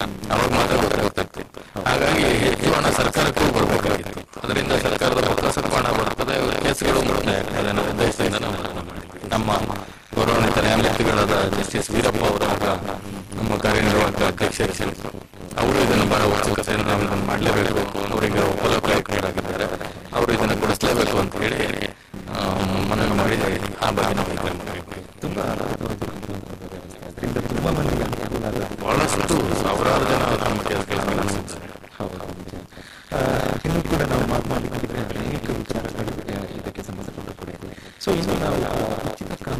ಅವಾಗ ಮಾತ್ರ ಗೊತ್ತಾಗ್ತಿತ್ತು ಹಾಗಾಗಿ ಹೆಚ್ಚು ಹಣ ಸರ್ಕಾರಕ್ಕೂ ಬರಬೇಕಾಗಿತ್ತು ಅದರಿಂದ ಸರ್ಕಾರದ ಬೊಕ್ಕಸಕ್ಕೂ ಹಣ ಬರ್ತದೆ ಕೇಸ್ಗಳು ಮುಕ್ತಾಯ ಆಗ್ತದೆ ಅನ್ನೋ ಉದ್ದೇಶದಿಂದ ನಾವು ಅದನ್ನ ಮಾಡಿದ್ವಿ. ನಮ್ಮ ಗೌರವಾನ್ವಿತ ನ್ಯಾಯಮೂರ್ತಿಗಳಾದ ಜಸ್ಟಿಸ್ ವೀರಪ್ಪ ಅವರ ನಮ್ಮ ಕಾರ್ಯನಿರ್ವಾಹಕ ಅಧ್ಯಕ್ಷರು ಅವರು ಇದನ್ನು ಬಹಳ ಉತ್ಸುಕತೆಯನ್ನು ನಾವು ಇದನ್ನು ಮಾಡಲೇಬೇಕು ಅವರಿಗೆ ಫಲಪ್ರಾಯಕರಾಗಿದ್ದಾರೆ ಅವರು ಇದನ್ನು ಕೊಡಿಸಲೇಬೇಕು ಅಂತ ಹೇಳಿ ಆ, ಮನವಿ ಮಾಡಿ ಆ ಬಗ್ಗೆ ನಾವು